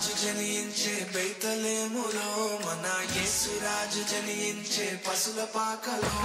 రారాజు జనించే బైతలేములో మన యేసురాజు జనించే పశుల పాకలో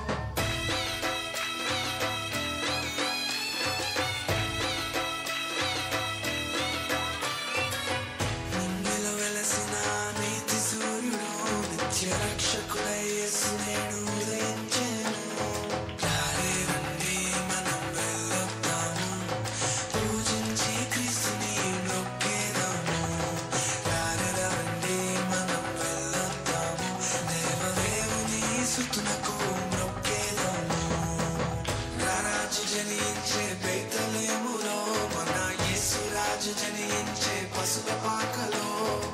నింగిలో వెలసిన నీతి సూర్యుడు నిత్య రక్షకుడై యేసునేడు ఉదయించెను. రారే రండి మనం వెళ్ళొద్దాము. పూజించి క్రీస్తుని మొక్కేదాము. రారే రండి మనం వెళ్ళొద్దాము. దేవదేవుని సుతునకు మొక్కేదాము. రారాజు జనించే బైతలేములో మన యేసురాజు జనించే పశుల పాకలో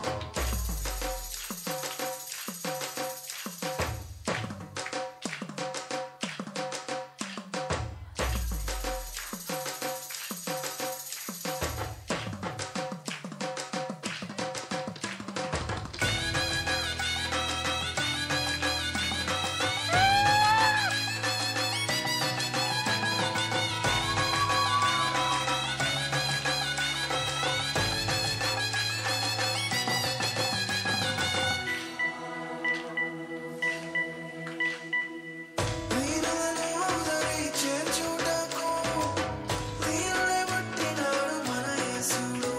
వీరులను ఉదరి చేర్చుటకు వీరులే పట్టినాడు మన యేసుడు.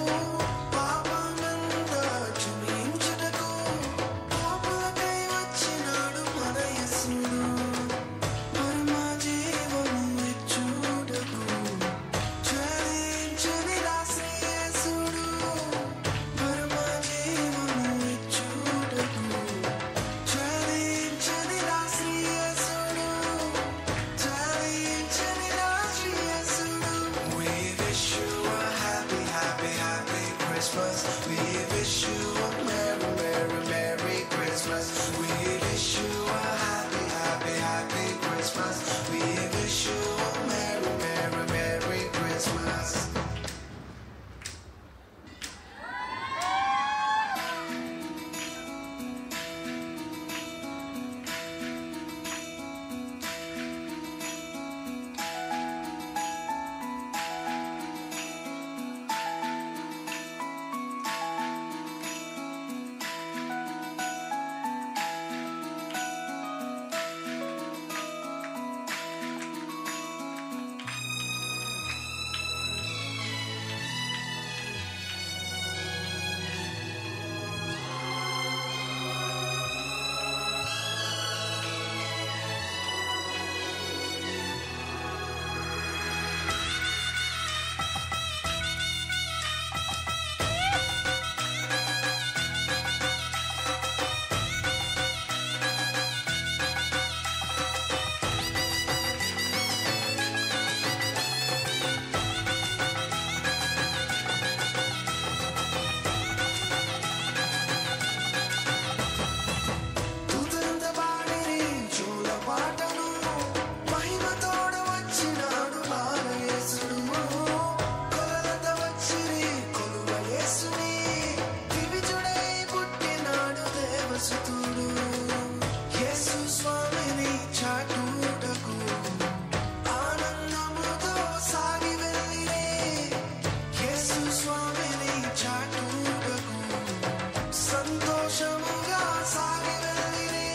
పాపమంతా క్షమించుటకు పాపులకై వచ్చినాడు మన యేసుడు. పరమ జీవము ఇచ్చుటకు జ్వలించని నా శ్రీ యేసుడు. పరమ జీవము ఇచ్చుటకు జ్వలించని నా శ్రీ యేసుడు. జ్వలించని నా శ్రీ యేసుడు. We wish you a happy, happy, happy Christmas. We wish you a merry, merry, merry Christmas. We wish you a happy, happy, happy Christmas. We wish you a merry, merry, merry Christmas. తుదంత బాడిని చూల పాటను మహిమతోడ వచ్చినాడు బాలయేసుడు కొలత వచ్చిరి కొలువ యేసుని దివిజుడై పుట్టినాడు దేవసుతుడు యేసు స్వామిని చాటుటకు ఆనందముతో సాగి వెళ్ళిరే యేసు స్వామిని చాటుటకు సంతోషముగా సాగి వెళ్ళిరి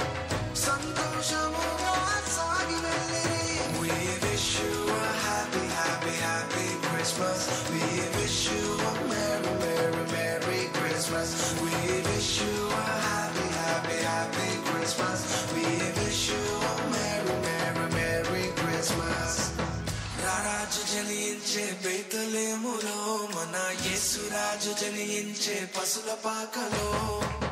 సంతోషముగా సాగి వెళ్ళిరి We wish you a happy, happy, happy Christmas. We wish you a merry, merry, merry Christmas. We wish you a happy, happy, happy Christmas. We wish you a merry, merry, merry Christmas. రారాజు జనించే బైతలేములో మన యేసురాజు జనించే పశుల పాకలో